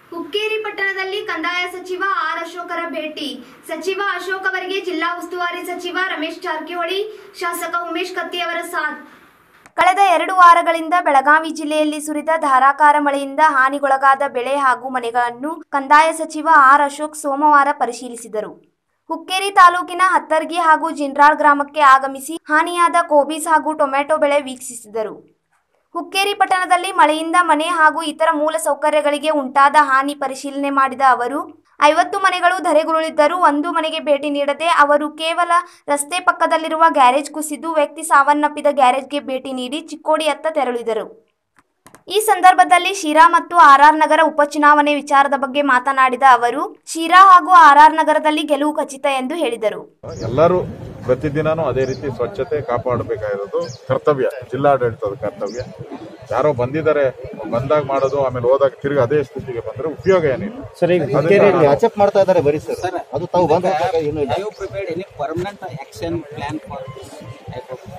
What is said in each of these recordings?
ಹುಕ್ಕೇರಿ ಪಟ್ಟಣದಲ್ಲಿ ಕಂದಾಯ ಸಚಿವ ಆರ್ ಅಶೋಕರ ಭೇಟಿ ಸಚಿವ ಅಶೋಕ್ ಅವರಿಗೆ ಜಿಲ್ಲಾ ಉಸ್ತುವಾರಿ ಸಚಿವ ರಮೇಶ್ ಜಾರಕಿಹೊಳಿ ಶಾಸಕ ಉಮೇಶ್ ಕತ್ತಿ ಅವರ ಸಾಥ್ ಕಳೆದ ಎರಡು ವಾರಗಳಿಂದ ಬೆಳಗಾವಿ ಜಿಲ್ಲೆಯಲ್ಲಿ ಸುರಿದ ಧಾರಾಕಾರ ಮಳೆಯಿಂದ ಹಾನಿಗೊಳಗಾದ ಬೆಳೆ ಹಾಗೂ ಮನೆಗಳನ್ನು ಕಂದಾಯ ಸಚಿವ ಆರ್ ಅಶೋಕ್ ಸೋಮವಾರ ಪರಿಶೀಲಿಸಿದರು ಹುಕ್ಕೇರಿ ತಾಲೂಕಿನ ಹತ್ತರ್ಗಿ ಹಾಗೂ ಜಿಂಡ್ರಾಳ್ ಗ್ರಾಮಕ್ಕೆ ಆಗಮಿಸಿ ಹಾನಿಯಾದ ಕೋಬೀಸ್ ಹಾಗೂ ಟೊಮೆಟೊ ಬೆಳೆ ವೀಕ್ಷಿಸಿದರು ಹುಕ್ಕೇರಿ ಪಟ್ಟಣದಲ್ಲಿ ಮಳೆಯಿಂದ ಮನೆ ಹಾಗೂ ಇತರ ಮೂಲ ಸೌಕರ್ಯಗಳಿಗೆ ಉಂಟಾದ ಹಾನಿ ಪರಿಶೀಲನೆ ಮಾಡಿದ ಅವರು ಐವತ್ತು ಮನೆಗಳು ಧರೆಗುರುಳಿದ್ದರೂ ಒಂದು ಮನೆಗೆ ಭೇಟಿ ನೀಡದೆ ಅವರು ಕೇವಲ ರಸ್ತೆ ಪಕ್ಕದಲ್ಲಿರುವ ಗ್ಯಾರೇಜ್ ಕುಸಿದು ವ್ಯಕ್ತಿ ಸಾವನ್ನಪ್ಪಿದ ಗ್ಯಾರೇಜ್ಗೆ ಭೇಟಿ ನೀಡಿ ಚಿಕ್ಕೋಡಿಯತ್ತ ತೆರಳಿದರು ಈ ಸಂದರ್ಭದಲ್ಲಿ ಶಿರಾ ಮತ್ತು ಆರ್ಆರ್ ನಗರ ಉಪಚುನಾವಣೆ ವಿಚಾರದ ಬಗ್ಗೆ ಮಾತನಾಡಿದ ಅವರು ಶಿರಾ ಹಾಗೂ ಆರ್ಆರ್ ನಗರದಲ್ಲಿ ಗೆಲುವು ಖಚಿತ ಎಂದು ಹೇಳಿದರು ಎಲ್ಲರೂ ಪ್ರತಿದಿನನೂ ಅದೇ ರೀತಿ ಸ್ವಚ್ಛತೆ ಕಾಪಾಡಬೇಕಾಗಿರೋದು ಕರ್ತವ್ಯ ಜಿಲ್ಲಾಡಳಿತದ ಕರ್ತವ್ಯ ಯಾರೋ ಬಂದಿದ್ದಾರೆ ಬಂದಾಗ ಮಾಡೋದು ಆಮೇಲೆ ಹೋದಾಗ ತಿರುಗಿ ಅದೇ ಸ್ಥಿತಿಗೆ ಬಂದ್ರೆ ಉಪಯೋಗ ಏನಿಲ್ಲ ಸರ್ ಈಗ ಹುಕ್ಕೇರಿಯಲ್ಲಿ ಅಚಪ್ ಮಾಡ್ತಾ ಇದ್ದಾರೆ ಬರೀ ಸರ್ ಅದು ತಾವು ಬಂದ ಏನು ಇಲ್ಲ Have you prepared any permanent action plan for this type of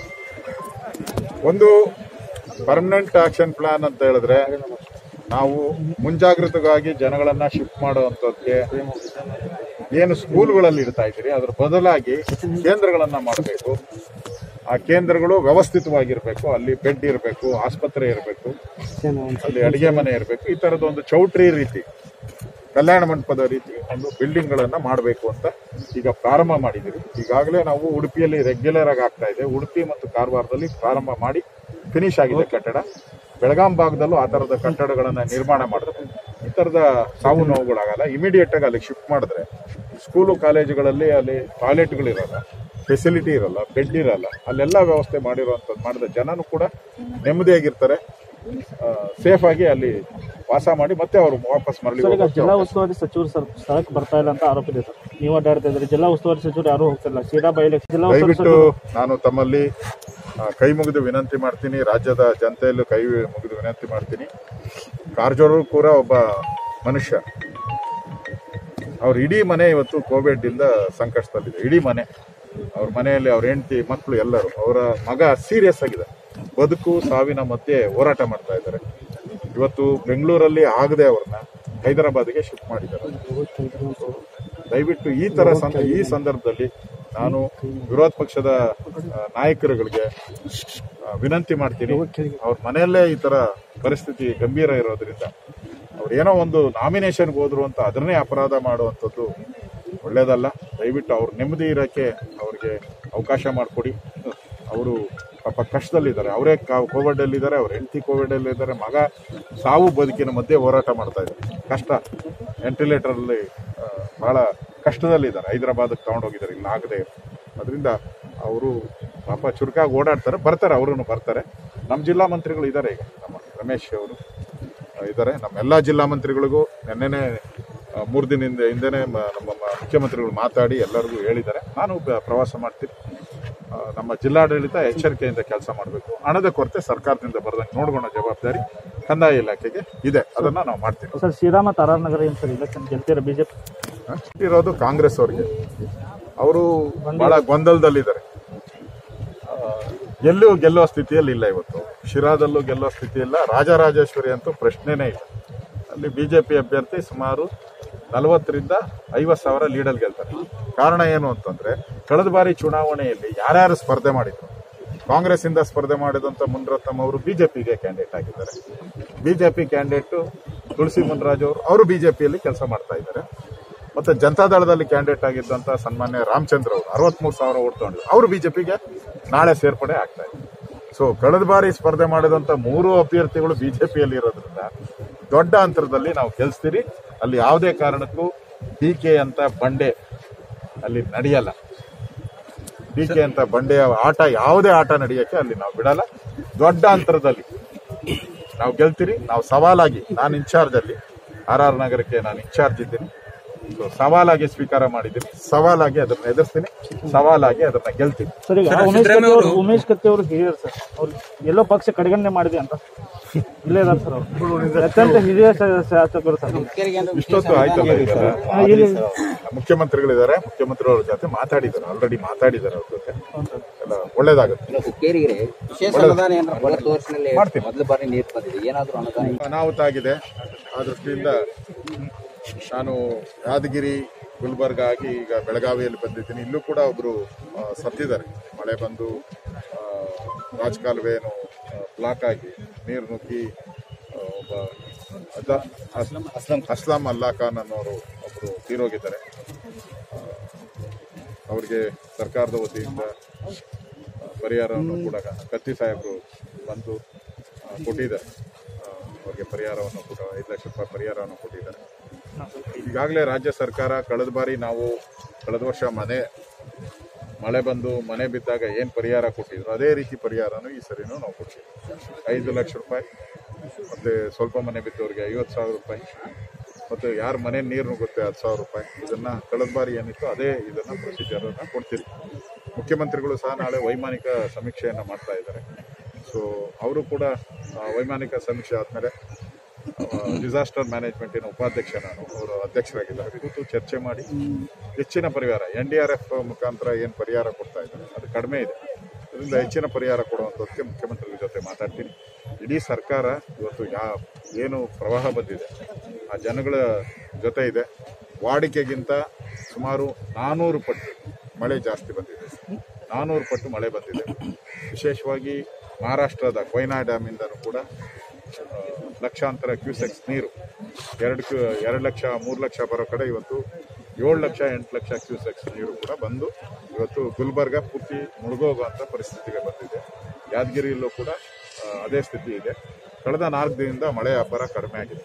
ಒಂದು ಪರ್ಮನೆಂಟ್ ಆಕ್ಷನ್ ಪ್ಲಾನ್ ಅಂತ ಹೇಳಿದ್ರೆ ನಾವು ಮುಂಜಾಗ್ರತೆಗಾಗಿ ಜನಗಳನ್ನ ಶಿಫ್ಟ್ ಮಾಡುವಂಥದ್ದೇ ಏನು ಸ್ಕೂಲ್ಗಳಲ್ಲಿ ಇಡ್ತಾ ಇದ್ದೀರಿ ಅದ್ರ ಬದಲಾಗಿ ಕೇಂದ್ರಗಳನ್ನ ಮಾಡಬೇಕು ಆ ಕೇಂದ್ರಗಳು ವ್ಯವಸ್ಥಿತವಾಗಿರ್ಬೇಕು ಅಲ್ಲಿ ಬೆಡ್ ಇರಬೇಕು ಆಸ್ಪತ್ರೆ ಇರಬೇಕು ಅಲ್ಲಿ ಅಡಿಗೆ ಮನೆ ಇರಬೇಕು ಈ ತರದ ಒಂದು ಚೌಟ್ರಿ ರೀತಿ ಕಲ್ಯಾಣ ಮಂಟಪದ ರೀತಿ ಒಂದು ಬಿಲ್ಡಿಂಗ್ ಗಳನ್ನ ಮಾಡಬೇಕು ಅಂತ ಈಗ ಪ್ರಾರಂಭ ಮಾಡಿದ್ದೀವಿ ಈಗಾಗಲೇ ನಾವು ಉಡುಪಿಯಲ್ಲಿ ರೆಗ್ಯುಲರ್ ಆಗಿ ಆಗ್ತಾ ಇದೆ ಉಡುಪಿ ಮತ್ತು ಕಾರವಾರದಲ್ಲಿ ಪ್ರಾರಂಭ ಮಾಡಿ ಫಿನಿಶ್ ಆಗಿದೆ ಕಟ್ಟಡ ಬೆಳಗಾಂ ಭಾಗದಲ್ಲೂ ಆ ತರದ ಕಟ್ಟಡಗಳನ್ನ ನಿರ್ಮಾಣ ಮಾಡಿದ್ರೆ ಈ ತರದ ಸಾವು ನೋವುಗಳಾಗಲ್ಲ ಇಮಿಡಿಯೇಟ್ ಆಗಿ ಅಲ್ಲಿ ಶಿಫ್ಟ್ ಮಾಡಿದ್ರೆ ಸ್ಕೂಲು ಕಾಲೇಜುಗಳಲ್ಲಿ ಅಲ್ಲಿ ಟಾಯ್ಲೆಟ್ಗಳಿರಲ್ಲ ಫೆಸಿಲಿಟಿ ಇರಲ್ಲ ಬೆಡ್ ಇರಲ್ಲ ಅಲ್ಲೆಲ್ಲ ವ್ಯವಸ್ಥೆ ಮಾಡಿರುವಂಥದ್ದು ಮಾಡಿದ ಜನನು ಕೂಡ ನೆಮ್ಮದಿಯಾಗಿರ್ತಾರೆ ಸೇಫ್ ಆಗಿ ಅಲ್ಲಿ ವಾಸ ಮಾಡಿ ಮತ್ತೆ ಅವರು ವಾಪಸ್ ಮರಳಿ ಸರ್ ಈಗ ಹೋಗೋಕೆ ಜಿಲ್ಲಾ ಅವಕಾಶ ಉಸ್ತುವಾರಿ ಸಚಿವರು ಸರ್ ಸ್ಥಳಕ್ಕೆ ಬರ್ತಾ ಇಲ್ಲ ಅಂತ ಆರೋಪ ಇದೆ ಸರ್ ನೀವು ಅಡ್ಡಾಡ್ತಾ ಇದ್ರಿ ಜಿಲ್ಲಾ ಉಸ್ತುವಾರಿ ಸಚಿವರು ಯಾರು ಹೋಗ್ತಿಲ್ಲ ಸೀದಾ ಬಯಲು ಜಿಲ್ಲಾ ಉಸ್ತುವಾರಿ ದಯವಿಟ್ಟು ಸಚಿವರು ನಾನು ತಮ್ಮಲ್ಲಿ ಆ, ಕೈ ಮುಗಿದು ವಿನಂತಿ ಮಾಡ್ತೀನಿ ರಾಜ್ಯದ ಜನತೆಯಲ್ಲೂ ಕೈ ಮುಗಿದು ವಿನಂತಿ ಮಾಡ್ತೀನಿ ಕಾರಜೋರು ಕೂಡ ಒಬ್ಬ ಮನುಷ್ಯ ಅವ್ರ ಇಡೀ ಮನೆ ಇವತ್ತು ಕೋವಿಡ್ ಇಂದ ಸಂಕಷ್ಟದಲ್ಲಿದೆ ಇಡೀ ಮನೆ ಅವ್ರ ಮನೆಯಲ್ಲಿ ಅವ್ರ ಹೆಂಡತಿ ಮಕ್ಕಳು ಎಲ್ಲರೂ ಅವರ ಮಗ ಸೀರಿಯಸ್ ಆಗಿದೆ ಬದುಕು ಸಾವಿನ ಮಧ್ಯೆ ಹೋರಾಟ ಮಾಡ್ತಾ ಇದ್ದಾರೆ ಇವತ್ತು ಬೆಂಗಳೂರಲ್ಲಿ ಆಗದೆ ಅವ್ರನ್ನ ಹೈದರಾಬಾದ್ಗೆ ಶಿಫ್ಟ್ ಮಾಡಿದ್ದಾರೆ ದಯವಿಟ್ಟು ಈ ತರ ಸಂದ- ಈ ಸಂದರ್ಭದಲ್ಲಿ ನಾನು ವಿರೋಧ ಪಕ್ಷದ ಆ, ನಾಯಕರುಗಳಿಗೆ ಆ, ವಿನಂತಿ ಮಾಡ್ತೀನಿ ಅವ್ರ ಮನೆಯಲ್ಲೇ ಈ ತರ ಪರಿಸ್ಥಿತಿ ಗಂಭೀರ ಇರೋದ್ರಿಂದ ಅವ್ರು ಏನೋ ಒಂದು ನಾಮಿನೇಷನ್ಗೆ ಹೋದ್ರು ಅಂತ ಅದನ್ನೇ ಅಪರಾಧ ಮಾಡುವಂಥದ್ದು ಒಳ್ಳೇದಲ್ಲ ದಯವಿಟ್ಟು ಅವ್ರ ನೆಮ್ಮದಿ ಇರೋಕ್ಕೆ ಅವ್ರಿಗೆ ಅವಕಾಶ ಮಾಡಿಕೊಡಿ ಅವರು ಪಾಪ ಕಷ್ಟದಲ್ಲಿದ್ದಾರೆ ಅವರೇ ಕೋವಿಡ್ ಅಲ್ಲಿದ್ದಾರೆ ಅವ್ರ ಹೆಂಡತಿ ಕೋವಿಡ್ ಅಲ್ಲಿದ್ದಾರೆ ಮಗ ಸಾವು ಬದುಕಿನ ಮಧ್ಯೆ ಹೋರಾಟ ಮಾಡ್ತಾ ಇದ್ದಾರೆ ಕಷ್ಟ ವೆಂಟಿಲೇಟರ್ ಅಲ್ಲಿ ಆ, ಬಹಳ ಕಷ್ಟದಲ್ಲಿದ್ದಾರೆ ಹೈದರಾಬಾದ್ಗೆ ತಗೊಂಡೋಗಿದ್ದಾರೆ ಇಲ್ಲಿ ಆಗದೆ ಅದರಿಂದ ಅವರು ಪಾಪ ಚುರುಕಾಗಿ ಓಡಾಡ್ತಾರೆ ಬರ್ತಾರೆ ಅವರು ಬರ್ತಾರೆ ನಮ್ಮ ಜಿಲ್ಲಾ ಮಂತ್ರಿಗಳು ಇದ್ದಾರೆ ಈಗ ನಮ್ಮ ರಮೇಶ್ ಅವರು ಇದ್ದಾರೆ ನಮ್ಮ ಎಲ್ಲ ಜಿಲ್ಲಾ ಮಂತ್ರಿಗಳಿಗೂ ನೆನ್ನೆನೆ ಆ, ಮೂರು ದಿನದಿಂದ ಹಿಂದೆನೆ ಮ- ನಮ್ಮ ಮ- ಮುಖ್ಯಮಂತ್ರಿಗಳು ಮಾತಾಡಿ ಎಲ್ಲರಿಗೂ ಹೇಳಿದ್ದಾರೆ ನಾನು ಬ- ಪ್ರವಾಸ ಮಾಡ್ತೀನಿ ಆ, ನಮ್ಮ ಜಿಲ್ಲಾಡಳಿತ ಎಚ್ಚರಿಕೆಯಿಂದ ಕೆಲಸ ಮಾಡಬೇಕು ಹಣದ ಕೊರತೆ ಸರ್ಕಾರದಿಂದ ಬರ್ದಂಗೆ ನೋಡ್ಕೊಳ್ಳೋ ಜವಾಬ್ದಾರಿ ಕಂದಾಯ ಇಲಾಖೆಗೆ ಇದೆ ಅದನ್ನ ನಾವು ಮಾಡ್ತೀವಿ ಸರ್ ಶ್ರೀರಾ ಮತ್ತು ಆರ್ ಆರ್ ನಗರ ಏನು ಸರ್ ಇಲೆಕ್ಷನ್ ಗೆಲ್ತೀರ ಬಿಜೆಪಿ ಹ? ಇರೋದು ಕಾಂಗ್ರೆಸ್ ಅವರಿಗೆ ಅವರು ಬಹಳ ಗೊಂದಲದಲ್ಲಿದ್ದಾರೆ ಆ, ಎಲ್ಲೂ ಗೆಲ್ಲುವ ಸ್ಥಿತಿಯಲ್ಲಿ ಇಲ್ಲ ಇವತ್ತು ಶಿರಾದಲ್ಲೂ ಗೆಲ್ಲುವ ಸ್ಥಿತಿ ಇಲ್ಲ ರಾಜರಾಜೇಶ್ವರಿ ಅಂತೂ ಪ್ರಶ್ನೆನೇ ಇಲ್ಲ ಅಲ್ಲಿ ಬಿಜೆಪಿ ಅಭ್ಯರ್ಥಿ ಸುಮಾರು ನಲವತ್ತರಿಂದ ಐವತ್ತು ಸಾವಿರ ಲೀಡಲ್ಲಿ ಗೆಲ್ತಾರೆ ಕಾರಣ ಏನು ಅಂತಂದ್ರೆ ಕಳೆದ ಬಾರಿ ಚುನಾವಣೆಯಲ್ಲಿ ಯಾರ್ಯಾರು ಸ್ಪರ್ಧೆ ಮಾಡಿದ್ರು ಕಾಂಗ್ರೆಸ್ ಇಂದ ಸ್ಪರ್ಧೆ ಮಾಡಿದಂತ ಮುನ್ರತ್ನಂ ಅವರು ಬಿಜೆಪಿಗೆ ಕ್ಯಾಂಡಿಡೇಟ್ ಆಗಿದ್ದಾರೆ ಬಿಜೆಪಿ ಕ್ಯಾಂಡಿಡೇಟ್ ತುಳಸಿ ಮುನ್ರಾಜ್ ಅವರು ಅವರು ಬಿಜೆಪಿಯಲ್ಲಿ ಕೆಲಸ ಮಾಡ್ತಾ ಇದ್ದಾರೆ ಮತ್ತೆ ಜನತಾದಳದಲ್ಲಿ ಕ್ಯಾಂಡಿಡೇಟ್ ಆಗಿದ್ದಂತ ಸನ್ಮಾನ್ಯ ರಾಮಚಂದ್ರ ಅವರು ಅರವತ್ಮೂರು ಸಾವಿರ ಓಟ್ ತಗೊಂಡಿದ್ರು ಅವರು ಬಿಜೆಪಿಗೆ ನಾಳೆ ಸೇರ್ಪಡೆ ಆಗ್ತಾ ಇದೆ ಸೊ ಕಳೆದ ಬಾರಿ ಸ್ಪರ್ಧೆ ಮಾಡಿದಂತ ಮೂರು ಅಭ್ಯರ್ಥಿಗಳು ಬಿಜೆಪಿಯಲ್ಲಿ ಇರೋದ್ರಿಂದ ದೊಡ್ಡ ಅಂತರದಲ್ಲಿ ನಾವು ಗೆಲ್ಸ್ತೀರಿ ಅಲ್ಲಿ ಯಾವುದೇ ಕಾರಣಕ್ಕೂ ಡಿ ಕೆ ಅಂತ ಬಂಡೆ ಅಲ್ಲಿ ನಡೆಯಲ್ಲ ಡಿ ಕೆ ಅಂತ ಬಂಡೆಯ ಆಟ ಯಾವುದೇ ಆಟ ನಡೆಯಕ್ಕೆ ಅಲ್ಲಿ ನಾವು ಬಿಡಲ್ಲ ದೊಡ್ಡ ಅಂತರದಲ್ಲಿ ನಾವು ಗೆಲ್ತೀರಿ ನಾವು ಸವಾಲಾಗಿ ನಾನು ಇನ್ಚಾರ್ಜ್ ಅಲ್ಲಿ ಆರ್ ಆರ್ ನಗರಕ್ಕೆ ನಾನು ಇನ್ಚಾರ್ಜ್ ಇದ್ದೀನಿ ಸೊ ಸವಾಲಾಗಿ ಸ್ವೀಕಾರ ಮಾಡಿದ್ದೀನಿ ಸವಾಲಾಗಿ ಅದನ್ನ ಎದುರಿಸ್ತೀನಿ ಸವಾಲಾಗಿ ಅದನ್ನ ಗೆಲ್ತೀನಿ ಸರ್ ಈಗ ಉಮೇಶ್ ಕತ್ತಿ ಅವರು ಉಮೇಶ್ ಕತ್ತಿ ಅವರು ಹಿರಿಯರು ಸರ್ ಅವ್ರು ಎಲ್ಲೋ ಪಕ್ಷ ಕಡೆಗಣನೆ ಮಾಡಿದೆ ಅಂತ ಇಲ್ಲೇ ಇದಾರೆ ಸರ್ ಅವರು ಅತ್ಯಂತ ಹಿರಿಯ ಶ- ಶಾಸಕರು ಸರ್ ಹುಕ್ಕೇರಿಗೆ ಏನಾದ್ರು ಇಷ್ಟೊತ್ತು ಆಯ್ತಲ್ಲ ಇದೆಲ್ಲ ಇಲ್ಲಿ ಮುಖ್ಯಮಂತ್ರಿಗಳಿದ್ದಾರೆ ಮುಖ್ಯಮಂತ್ರಿಗಳ ಜೊತೆ ಮಾತಾಡಿದ್ದಾರೆ ಆಲ್ರೆಡಿ ಮಾತಾಡಿದ್ದಾರೆ ಅವ್ರ ಜೊತೆ ಎಲ್ಲ ಒಳ್ಳೇದಾಗುತ್ತೆ ಹುಕ್ಕೇರಿಗೆ ವಿಶೇಷ ಅನುದಾನ ಏನಾದ್ರು ಬರುವ ವರ್ಷನಲ್ಲಿ ಮಾಡ್ತೀನಿ. ಮೊದಲ ಬಾರಿ ನೀರು ಬಂದಿದೆ ಏನಾದ್ರು ಅನುದಾನ ಅನಾಹುತ ಆಗಿದೆ ಆ ದೃಷ್ಟಿಯಿಂದ ನಾನು ಯಾದಗಿರಿ ಗುಲ್ಬರ್ಗ ಆಗಿ ಈಗ ಬೆಳಗಾವಿಯಲ್ಲಿ ಬಂದಿದ್ದೀನಿ ಇಲ್ಲೂ ಕೂಡ ಒಬ್ಬರು ಸತ್ತಿದ್ದಾರೆ ಮಳೆ ಬಂದು ಆ, ರಾಜಕಾಲುವೆನು ಬ್ಲಾಕ್ ಆಗಿ ನೀರು ನುಗ್ಗಿ ಆ, ಒಬ್ಬ ಅದ ಅಸ್ಲಂ ಅಸ್ಲಾಂ ಅಲ್ಲಾ ಖಾನ್ ಅನ್ನೋರು ಒಬ್ಬರು ತೀರೋಗಿದ್ದಾರೆ ಆ, ಅವ್ರಿಗೆ ಸರ್ಕಾರದ ವತಿಯಿಂದ ಆ, ಪರಿಹಾರವನ್ನು ಕೂಡ ಕತ್ತಿ ಸಾಹೇಬರು ಬಂದು ಆ, ಕೊಟ್ಟಿದ್ದಾರೆ ಆ, ಅವ್ರಿಗೆ ಪರಿಹಾರವನ್ನು ಕೂಡ ಐದು ಲಕ್ಷ ರೂಪಾಯಿ ಪರಿಹಾರವನ್ನು ಕೊಟ್ಟಿದ್ದಾರೆ ಈಗಾಗಲೇ ರಾಜ್ಯ ಸರ್ಕಾರ ಕಳೆದ ಬಾರಿ ನಾವು ಕಳೆದ ವರ್ಷ ಮನೆ ಮಳೆ ಬಂದು ಮನೆ ಬಿದ್ದಾಗ ಏನು ಪರಿಹಾರ ಕೊಟ್ಟಿದ್ರು ಅದೇ ರೀತಿ ಪರಿಹಾರನೂ ಈ ಸರಿನೂ ನಾವು ಕೊಡ್ತೀವಿ ಐದು ಲಕ್ಷ ರೂಪಾಯಿ ಮತ್ತು ಸ್ವಲ್ಪ ಮನೆ ಬಿದ್ದವರಿಗೆ ಐವತ್ತು ಸಾವಿರ ರೂಪಾಯಿ ಮತ್ತು ಯಾರ ಮನೆ ನೀರು ನುಗ್ಗುತ್ತೆ ಹತ್ತು ಸಾವಿರ ರೂಪಾಯಿ ಇದನ್ನು ಕಳೆದ ಬಾರಿ ಏನಿತ್ತು ಅದೇ ಇದನ್ನು ಪ್ರೊಸೀಜರನ್ನು ಕೊಡ್ತೀರಿ ಮುಖ್ಯಮಂತ್ರಿಗಳು ಸಹ ನಾಳೆ ವೈಮಾನಿಕ ಸಮೀಕ್ಷೆಯನ್ನು ಮಾಡ್ತಾ ಇದ್ದಾರೆ ಸೊ ಅವರು ಕೂಡ ಆ, ವೈಮಾನಿಕ ಸಮೀಕ್ಷೆ ಆದಮೇಲೆ ಡಿಸಾಸ್ಟರ್ ಮ್ಯಾನೇಜ್ಮೆಂಟಿನ ಉಪಾಧ್ಯಕ್ಷ ನಾನು ಅವರು ಅಧ್ಯಕ್ಷರಾಗಿದ್ದಾರೆ ಕೂತು ಚರ್ಚೆ ಮಾಡಿ ಹೆಚ್ಚಿನ ಪರಿಹಾರ ಎನ್ ಡಿ ಆರ್ ಎಫ್ ಮುಖಾಂತರ ಏನು ಪರಿಹಾರ ಕೊಡ್ತಾ ಇದ್ದಾರೆ ಅದು ಕಡಿಮೆ ಇದೆ ಅದರಿಂದ ಹೆಚ್ಚಿನ ಪರಿಹಾರ ಕೊಡುವಂಥದ್ದಕ್ಕೆ ಮುಖ್ಯಮಂತ್ರಿಗಳ ಜೊತೆ ಮಾತಾಡ್ತೀನಿ ಇಡೀ ಸರ್ಕಾರ ಇವತ್ತು ಯಾ ಏನು ಪ್ರವಾಹ ಬಂದಿದೆ ಆ ಜನಗಳ ಜೊತೆ ಇದೆ ವಾಡಿಕೆಗಿಂತ ಸುಮಾರು ನಾನ್ನೂರು ಪಟ್ಟು ಮಳೆ ಜಾಸ್ತಿ ಬಂದಿದೆ ನಾನ್ನೂರು ಪಟ್ಟು ಮಳೆ ಬಂದಿದೆ ವಿಶೇಷವಾಗಿ ಮಹಾರಾಷ್ಟ್ರದ ಕೊಯ್ನಾ ಡ್ಯಾಮಿಂದನೂ ಕೂಡ ಆ, ಲಕ್ಷಾಂತರ ಕ್ಯೂಸೆಕ್ಸ್ ನೀರು ಎರಡು ಕ್ಯೂ ಎರಡು ಲಕ್ಷ ಮೂರು ಲಕ್ಷ ಬರೋ ಕಡೆ ಇವತ್ತು ಏಳು ಲಕ್ಷ ಎಂಟು ಲಕ್ಷ ಕ್ಯೂಸೆಕ್ಸ್ ನೀರು ಕೂಡ ಬಂದು ಇವತ್ತು ಗುಲ್ಬರ್ಗ ಪೂರ್ತಿ ಮುಳುಗೋಗುವಂಥ ಪರಿಸ್ಥಿತಿಗೆ ಬಂದಿದೆ ಯಾದಗಿರಿಯಲ್ಲೂ ಕೂಡ ಆ, ಅದೇ ಸ್ಥಿತಿ ಇದೆ ಕಳೆದ ನಾಲ್ಕು ದಿನದಿಂದ ಮಳೆ ಅಬ್ಬರ ಕಡಿಮೆ ಆಗಿದೆ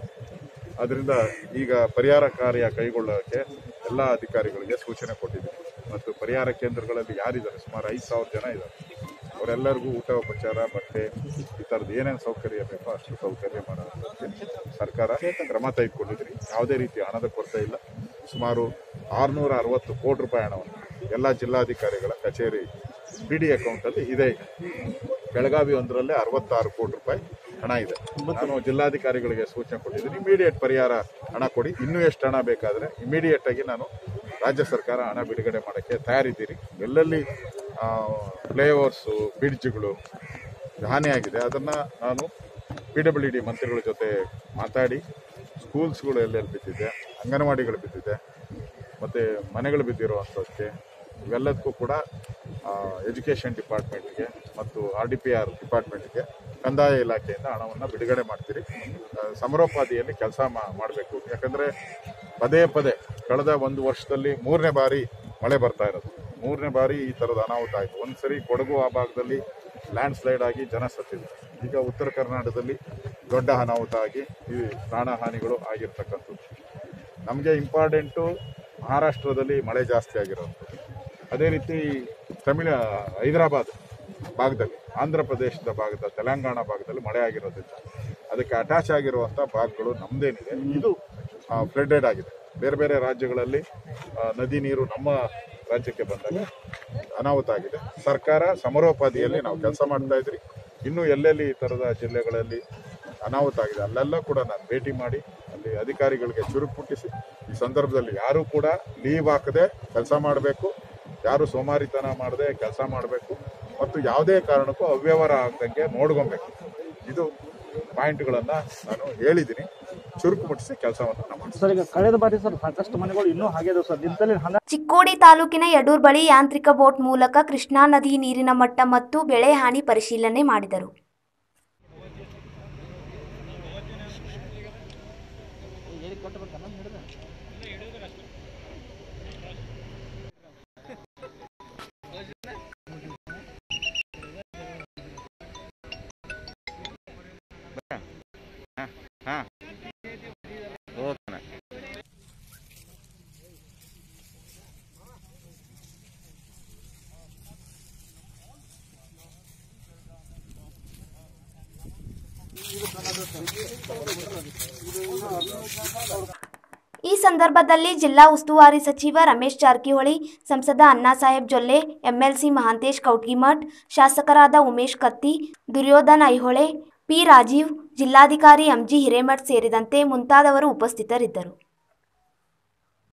ಅದರಿಂದ ಈಗ ಪರಿಹಾರ ಕಾರ್ಯ ಕೈಗೊಳ್ಳೋಕ್ಕೆ ಎಲ್ಲ ಅಧಿಕಾರಿಗಳಿಗೆ ಸೂಚನೆ ಕೊಟ್ಟಿದ್ದೀನಿ ಮತ್ತು ಪರಿಹಾರ ಕೇಂದ್ರಗಳಲ್ಲಿ ಯಾರಿದ್ದಾರೆ ಸುಮಾರು ಐದು ಸಾವಿರ ಜನ ಇದ್ದಾರೆ ಅವರೆಲ್ಲರಿಗೂ ಊಟ ಉಪಚಾರ ಬಟ್ಟೆ ಈ ಥರದ್ದು ಏನೇನು ಸೌಕರ್ಯ ಬೇಕೋ ಅಷ್ಟು ಸೌಕರ್ಯ ಮಾಡೋದಕ್ಕೆ ಸರ್ಕಾರ ಕ್ರಮ ತೆಗೆದುಕೊಂಡಿದ್ರಿ ಯಾವುದೇ ರೀತಿ ಹಣದ ಕೊರತೆ ಇಲ್ಲ ಸುಮಾರು ಆರುನೂರ ಅರವತ್ತು ಕೋಟಿ ರೂಪಾಯಿ ಹಣವನ್ನು ಎಲ್ಲ ಜಿಲ್ಲಾಧಿಕಾರಿಗಳ ಕಚೇರಿ ಪಿ ಡಿ ಅಕೌಂಟಲ್ಲಿ ಇದೆ ಈಗ. ಬೆಳಗಾವಿ ಒಂದರಲ್ಲೇ ಅರವತ್ತಾರು ಕೋಟಿ ರೂಪಾಯಿ ಹಣ ಇದೆ ನಾನು ಜಿಲ್ಲಾಧಿಕಾರಿಗಳಿಗೆ ಸೂಚನೆ ಕೊಟ್ಟಿದ್ದೀನಿ ಇಮಿಡಿಯೇಟ್ ಪರಿಹಾರ ಹಣ ಕೊಡಿ ಇನ್ನೂ ಎಷ್ಟು ಹಣ ಬೇಕಾದರೆ ಇಮಿಡಿಯೇಟ್ ಆಗಿ ನಾನು ರಾಜ್ಯ ಸರ್ಕಾರ ಹಣ ಬಿಡುಗಡೆ ಮಾಡೋಕ್ಕೆ ತಯಾರಿದ್ದೀರಿ ಎಲ್ಲೆಲ್ಲಿ ಫ್ಲೈಓವರ್ಸು ಬ್ರಿಡ್ಜ್ಗಳು ಹಾನಿಯಾಗಿದೆ ಅದನ್ನು ನಾನು ಪಿ ಡಬ್ಲ್ಯೂ ಡಿ ಮಂತ್ರಿಗಳ ಜೊತೆ ಮಾತಾಡಿ ಸ್ಕೂಲ್ಸ್ಗಳು ಎಲ್ಲೆಲ್ಲಿ ಬಿದ್ದಿದೆ ಅಂಗನವಾಡಿಗಳು ಬಿದ್ದಿದೆ ಮತ್ತು ಮನೆಗಳು ಬಿದ್ದಿರುವಂಥದ್ದಕ್ಕೆ ಇವೆಲ್ಲದಕ್ಕೂ ಕೂಡ ಎಜುಕೇಷನ್ ಡಿಪಾರ್ಟ್ಮೆಂಟ್ಗೆ ಮತ್ತು ಆರ್ ಡಿ ಪಿ ಆರ್ ಡಿಪಾರ್ಟ್ಮೆಂಟ್ಗೆ ಕಂದಾಯ ಇಲಾಖೆಯಿಂದ ಹಣವನ್ನು ಬಿಡುಗಡೆ ಮಾಡ್ತೀರಿ ಆ, ಸಮರೋಪಾದಿಯಲ್ಲಿ ಕೆಲಸ ಮಾಡಬೇಕು ಯಾಕಂದರೆ ಪದೇ ಪದೇ ಕಳೆದ ಒಂದು ವರ್ಷದಲ್ಲಿ ಮೂರನೇ ಬಾರಿ ಮಳೆ ಬರ್ತಾ ಇರೋದು ಮೂರನೇ ಬಾರಿ ಈ ಥರದ ಅನಾಹುತ ಆಯಿತು ಒಂದು ಸರಿ ಕೊಡಗು ಆ ಭಾಗದಲ್ಲಿ ಲ್ಯಾಂಡ್ ಸ್ಲೈಡ್ ಆಗಿ ಜನ ಸತ್ತಿದ್ರು ಈಗ ಉತ್ತರ ಕರ್ನಾಟಕದಲ್ಲಿ ದೊಡ್ಡ ಅನಾಹುತ ಆಗಿ ಈ ಪ್ರಾಣಹಾನಿಗಳು ಆಗಿರ್ತಕ್ಕಂಥದ್ದು ನಮಗೆ ಇಂಪಾರ್ಟೆಂಟು ಮಹಾರಾಷ್ಟ್ರದಲ್ಲಿ ಮಳೆ ಜಾಸ್ತಿ ಆಗಿರೋದು ಅದೇ ರೀತಿ ತಮಿಳ ಹೈದರಾಬಾದ್ ಭಾಗದಲ್ಲಿ ಆಂಧ್ರ ಪ್ರದೇಶದ ಭಾಗದ ತೆಲಂಗಾಣ ಭಾಗದಲ್ಲಿ ಮಳೆ ಆಗಿರೋದ್ರಿಂದ ಅದಕ್ಕೆ ಅಟ್ಯಾಚ್ ಆಗಿರುವಂಥ ಭಾಗಗಳು ನಮ್ಮದೇನಿದೆ ಇದು ಫ್ಲಡ್ಡೆಡ್ ಆಗಿದೆ ಬೇರೆ ಬೇರೆ ರಾಜ್ಯಗಳಲ್ಲಿ ಆ, ನದಿ ನೀರು ನಮ್ಮ ರಾಜ್ಯಕ್ಕೆ ಬಂದಾಗ ಅನಾಹುತ ಆಗಿದೆ ಸರ್ಕಾರ ಸಮರೋಪಾದಿಯಲ್ಲಿ ನಾವು ಕೆಲಸ ಮಾಡ್ತಾ ಇದ್ರಿ ಇನ್ನು ಎಲ್ಲೆಲ್ಲಿ ಈ ಥರದ ಜಿಲ್ಲೆಗಳಲ್ಲಿ ಅನಾಹುತ ಆಗಿದೆ ಅಲ್ಲೆಲ್ಲ ಕೂಡ ನಾನು ಭೇಟಿ ಮಾಡಿ ಅಲ್ಲಿ ಅಧಿಕಾರಿಗಳಿಗೆ ಚುರುಕು ಮುಟ್ಟಿಸಿ ಈ ಸಂದರ್ಭದಲ್ಲಿ ಯಾರೂ ಕೂಡ ಲೀವ್ ಹಾಕದೆ ಕೆಲಸ ಮಾಡಬೇಕು ಯಾರು ಸೋಮಾರಿತನ ಮಾಡದೆ ಕೆಲಸ ಮಾಡಬೇಕು ಮತ್ತು ಯಾವುದೇ ಕಾರಣಕ್ಕೂ ಅವ್ಯವಹಾರ ಆಗದಂಗೆ ನೋಡ್ಕೊಬೇಕು ಇದು ಪಾಯಿಂಟ್ಗಳನ್ನು ನಾನು ಹೇಳಿದ್ದೀನಿ ಚುರುಕು ಮುಟ್ಟಿಸಿ ಕೆಲಸವನ್ನು ನಾವು ಮಾಡ್ತೀವಿ ಸರ್ ಈಗ ಕಳೆದ ಬಾರಿ ಸರ್ ಸಾಕಷ್ಟು ಮನೆಗಳು ಇನ್ನೂ ಹಾಗೆ ಇದಾವೆ ಸರ್ ಇಂಥಲ್ಲಿ ಹಣ ಚಿಕ್ಕೋಡಿ ತಾಲೂಕಿನ ಯಡೂರ್ ಬಳಿ ಯಾಂತ್ರಿಕ ಬೋಟ್ ಮೂಲಕ ಕೃಷ್ಣಾ ನದಿ ನೀರಿನ ಮಟ್ಟ ಮತ್ತು ಬೆಳೆ ಹಾನಿ ಪರಿಶೀಲನೆ ಮಾಡಿದರು ಈ ಸಂದರ್ಭದಲ್ಲಿ ಜಿಲ್ಲಾ ಉಸ್ತುವಾರಿ ಸಚಿವ ರಮೇಶ್ ಜಾರಕಿಹೊಳಿ ಸಂಸದ ಅಣ್ಣಾಸಾಹೇಬ್ ಜೊಲ್ಲೆ ಎಂಎಲ್ಸಿ ಮಹಾಂತೇಶ್ ಕೌಟ್ಗಿಮಠ್ ಶಾಸಕರಾದ ಉಮೇಶ್ ಕತ್ತಿ ದುರ್ಯೋಧನ್ ಐಹೊಳೆ ಪಿ ರಾಜೀವ್ ಜಿಲ್ಲಾಧಿಕಾರಿ ಎಂಜಿ ಹಿರೇಮಠ್ ಸೇರಿದಂತೆ ಮುಂತಾದವರು ಉಪಸ್ಥಿತರಿದ್ದರು